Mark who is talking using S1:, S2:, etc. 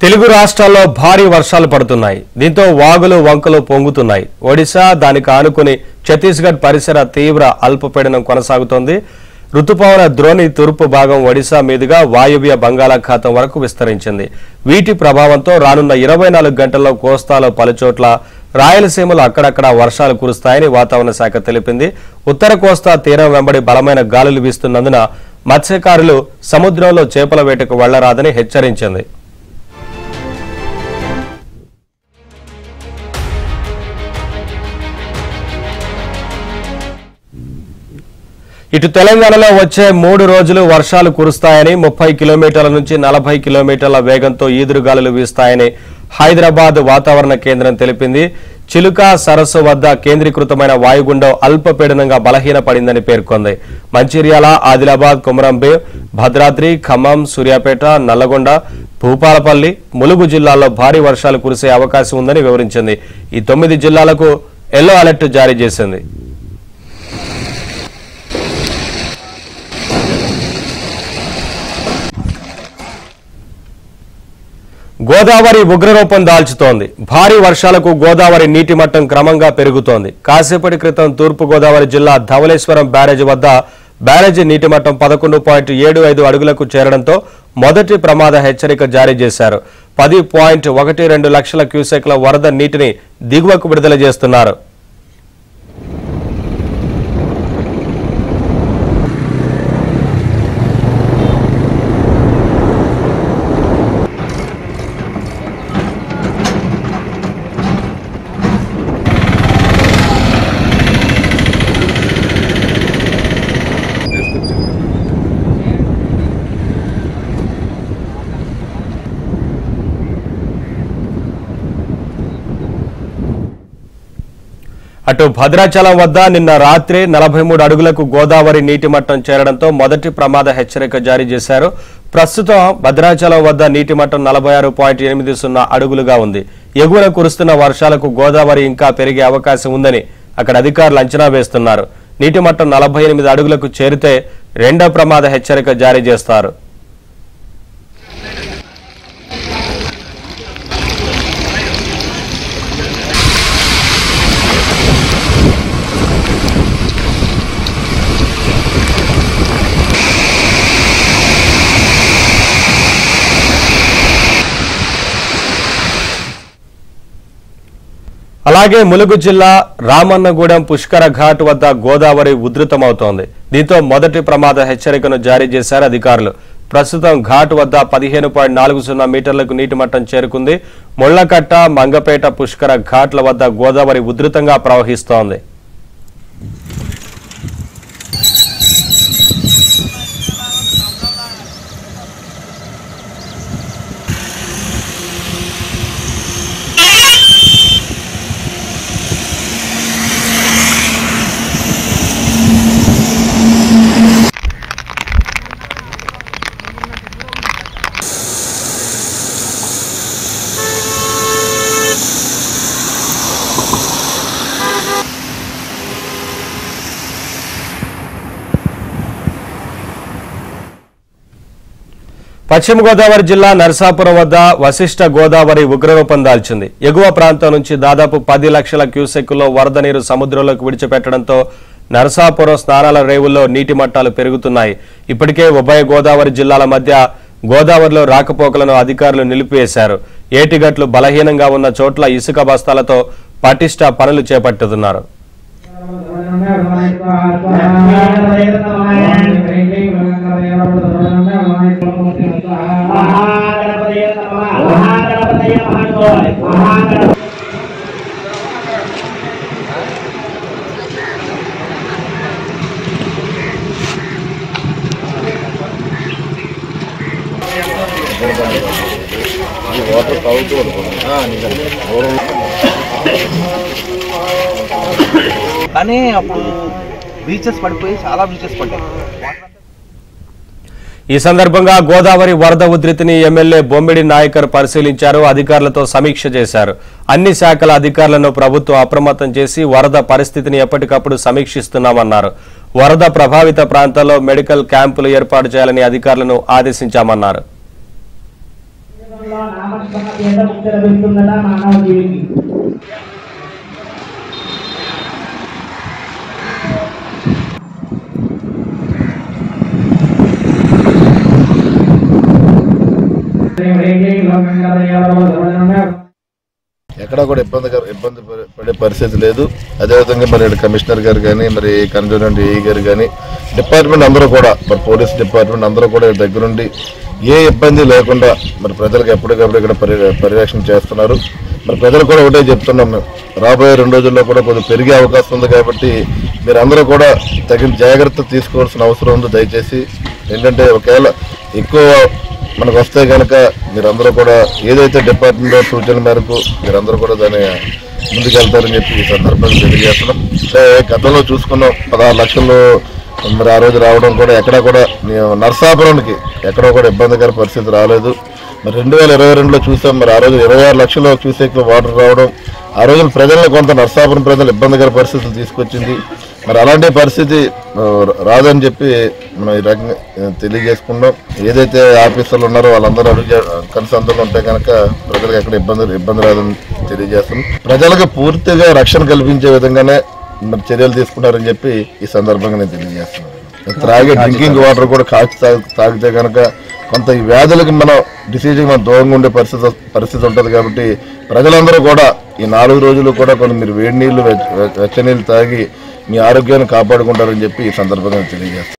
S1: తెలుగు రాష్ట్రాల్లో భారీ వర్షాలు పడుతున్నాయి దీంతో వాగులు వంకలు పొంగుతున్నాయి ఒడిశా దానికి ఆనుకుని ఛత్తీస్గఢ్ పరిసర తీవ్ర అల్పపీడనం కొనసాగుతోంది రుతుపవన ద్రోణి తూర్పు భాగం ఒడిశా మీదుగా వాయువ్య బంగాళాఖాతం వరకు విస్తరించింది వీటి ప్రభావంతో రానున్న ఇరవై నాలుగు గంటల్లో కోస్తాలో పలుచోట్ల రాయలసీమలో అక్కడక్కడ వర్షాలు కురుస్తాయని వాతావరణ శాఖ తెలిపింది ఉత్తర కోస్తా తీరం వెంబడి బలమైన గాలులు వీస్తున్నందున మత్స్యకారులు సముద్రంలో చేపల వేటకు వెళ్లరాదని హెచ్చరించింది ఇటు తెలంగాణలో వచ్చే మూడు రోజులు వర్షాలు కురుస్తాయని ముప్పై కిలోమీటర్ల నుంచి నలభై కిలోమీటర్ల వేగంతో ఈదురుగాలులు వీస్తాయని హైదరాబాద్ వాతావరణ కేంద్రం తెలిపింది చిలుక సరస్సు వద్ద కేంద్రీకృతమైన వాయుగుండం అల్పపీడనంగా బలహీనపడిందని పేర్కొంది మంచిర్యాల ఆదిలాబాద్ కొమరంభీం భద్రాద్రి ఖమ్మం సూర్యాపేట నల్లగొండ భూపాలపల్లి ములుగు జిల్లాల్లో భారీ వర్షాలు కురిసే అవకాశం ఉందని వివరించింది ఈ తొమ్మిది జిల్లాలకు ఎల్లో అలర్ట్ జారీ చేసింది గోదావరి ఉగ్రరూపం దాల్చుతోంది భారీ వర్షాలకు గోదావరి నీటి మట్టం క్రమంగా పెరుగుతోంది కాసేపటి క్రితం తూర్పు గోదావరి జిల్లా ధవళేశ్వరం బ్యారేజ్ వద్ద బ్యారేజీ నీటి మట్టం పదకొండు పాయింట్ ఏడు ఐదు అడుగులకు చేరడంతో మొదటి ప్రమాద హెచ్చరిక జారీ చేశారు పది పాయింట్ ఒకటి రెండు లక్షల క్యూసెక్ల వరద నీటిని దిగువకు విడుదల చేస్తున్నారు అటు భద్రాచలం వద్ద నిన్న రాత్రి నలభై మూడు అడుగులకు గోదావరి నీటి మట్టం చేరడంతో మొదటి ప్రమాద హెచ్చరిక జారీ చేశారు ప్రస్తుతం భద్రాచలం వద్ద నీటి మట్టం నలభై ఆరు పాయింట్ ఎనిమిది సున్నా అడుగులుగా ఉంది ఎగువన కురుస్తున్న వర్షాలకు గోదావరి ఇంకా పెరిగే అవకాశం ఉందని అక్కడ అధికారులు అంచనా వేస్తున్నారు నీటి మట్టం నలభై ఎనిమిది అడుగులకు చేరితే రెండో ప్రమాద హెచ్చరిక జారీ చేస్తారు అలాగే ములుగు జిల్లా రామన్నగూడెం పుష్కర ఘాట్ వద్ద గోదావరి ఉధృతమవుతోంది దీంతో మొదటి ప్రమాద హెచ్చరికను జారీ చేశారు అధికారులు ప్రస్తుతం ఘాట్ వద్ద పదిహేను పాయింట్ నాలుగు సున్నా మీటర్లకు నీటి మట్టం చేరుకుంది ముళ్లకట్ట మంగపేట పుష్కర ఘాట్ల వద్ద గోదావరి ఉధృతంగా ప్రవహిస్తోంది పశ్చిమ గోదావరి జిల్లా నరసాపురం వద్ద వశిష్ట గోదావరి ఉగ్రరూపం దాల్చింది ఎగువ ప్రాంతం నుంచి దాదాపు పది లక్షల క్యూసెక్కులో వరద నీరు సముద్రంలోకి విడిచిపెట్టడంతో నరసాపురం స్నానాల రేవుల్లో నీటి మట్టాలు పెరుగుతున్నాయి ఇప్పటికే ఉభయ గోదావరి జిల్లాల మధ్య గోదావరిలో రాకపోకలను అధికారులు నిలిపివేశారు ఏటిగట్లు బలహీనంగా ఉన్న చోట్ల ఇసుక బస్తాలతో పటిష్ట పనులు చేపట్టుతున్నారు
S2: మహాగణపతయ నమః మహాగణపతయ మహాగణపతయ
S3: కానీ అప్పుడు బీచెస్ పడిపోయి చాలా బీచెస్ పడ్డాయి
S1: ఈ సందర్భంగా గోదావరి వరద ఉధృతిని ఎమ్మెల్యే బొమ్మిడి నాయకర్ పరిశీలించారు అధికారులతో సమీక్ష చేశారు అన్ని శాఖల అధికారులను ప్రభుత్వం అప్రమత్తం చేసి వరద పరిస్థితిని ఎప్పటికప్పుడు సమీక్షిస్తున్నామన్నారు వరద ప్రభావిత ప్రాంతాల్లో మెడికల్ క్యాంపులు ఏర్పాటు చేయాలని అధికారులను ఆదేశించామన్నారు
S2: నామస్మరణ చేత ముక్తి లభిస్తుందట మానవ జీవికి
S4: ఎక్కడ కూడా ఇబ్బంది ఇబ్బంది పడే- పడే పరిస్థితి లేదు అదేవిధంగా మరి ఇక్కడ కమిషనర్ గారు కానీ మరి కన్సల్టెంట్ ఏఈ గారు కానీ డిపార్ట్మెంట్ అందరూ కూడా మరి పోలీస్ డిపార్ట్మెంట్ అందరూ కూడా ఇక్కడ దగ్గరుండి ఏ ఇబ్బంది లేకుండా మరి ప్రజలకు ఎప్పటికప్పుడు ఇక్కడ పరి పర్యవేక్షణ చేస్తున్నారు మరి ప్రజలు కూడా ఒకటే చెప్తున్నాం మేము రాబోయే రెండు రోజుల్లో కూడా కొంచెం పెరిగే అవకాశం ఉంది కాబట్టి మీరు అందరూ కూడా తగిన జాగ్రత్త తీసుకోవాల్సిన అవసరం ఉంది దయచేసి ఏంటంటే ఒకవేళ ఎక్కువ మనకు వస్తే కనుక మీరందరూ కూడా ఏదైతే డిపార్ట్మెంట్ సూచన మేరకు మీరందరూ కూడా దాన్ని ముందుకెళ్తారని చెప్పి ఈ సందర్భంగా తెలియజేస్తున్నాం అంటే గతంలో చూసుకున్నాం పదహారు లక్షలు మరి ఆ రోజు రావడం కూడా ఎక్కడా కూడా మేము నర్సాపురానికి ఎక్కడా కూడా ఇబ్బందికర పరిస్థితి రాలేదు మరి రెండు వేల ఇరవై రెండులో చూసాం మరి ఆ రోజు ఇరవై ఆరు లక్షల క్యూసెక్ వాటర్ రావడం ఆ రోజున ప్రజలను కొంత నర్సాపురం ప్రజలు ఇబ్బందికర పరిస్థితులు తీసుకొచ్చింది మరి అలాంటి పరిస్థితి ఆ, రాదని చెప్పి మనం ఈ రకంగా ఆ, తెలియజేసుకున్నాం ఏదైతే ఆఫీసర్లు ఉన్నారో వాళ్ళందరూ అడిగే కన్సంతలు ఉంటే కనుక ప్రజలకు ఎక్కడ ఇబ్బంది ఇబ్బంది రాదని తెలియజేస్తున్నాం ప్రజలకు పూర్తిగా రక్షణ కల్పించే విధంగానే మరి చర్యలు తీసుకున్నారని చెప్పి ఈ సందర్భంగా నేను తెలియజేస్తున్నాను త్రాగే డ్రింకింగ్ వాటర్ కూడా కాచి తాగి- తాగితే కనుక కొంత ఈ వ్యాధులకి మనం డిసీజ్కి మనం దూరంగా ఉండే పరిస్థితి పరిస్థితి ఉంటుంది కాబట్టి ప్రజలందరూ కూడా ఈ నాలుగు రోజులు కూడా కొన్ని మీరు వేడి నీళ్లు వెచ్చ వెచ్చ నీళ్ళు తాగి మీ ఆరోగ్యాన్ని కాపాడుకుంటారని చెప్పి ఈ సందర్భంగా తెలియజేస్తాను